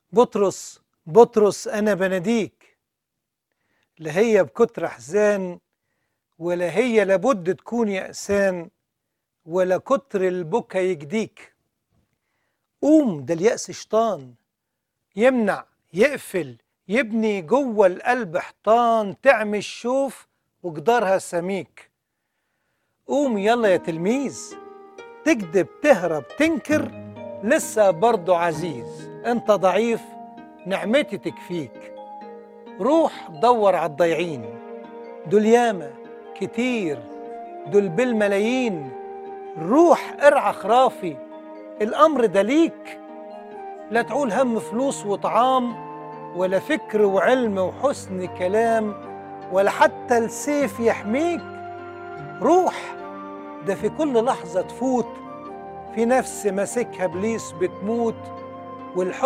بطرس بطرس أنا بناديك لا هي بكتر حزان ولا هي لابد تكون يأسان ولا كتر البكا يجديك قوم ده اليأس شيطان يمنع يقفل يبني جوه القلب حيطان تعمي الشوف وجدارها سميك قوم يلا يا تلميذ تكذب تهرب تنكر لسه برضه عزيز انت ضعيف نعمتي تكفيك روح دور على الضايعين دول ياما كتير دول بالملايين روح ارعى خرافي الامر ده ليك لا تعول هم فلوس وطعام ولا فكر وعلم وحسن كلام ولا حتى السيف يحميك روح ده في كل لحظة تفوت في نفس ماسكها ابليس بتموت والحب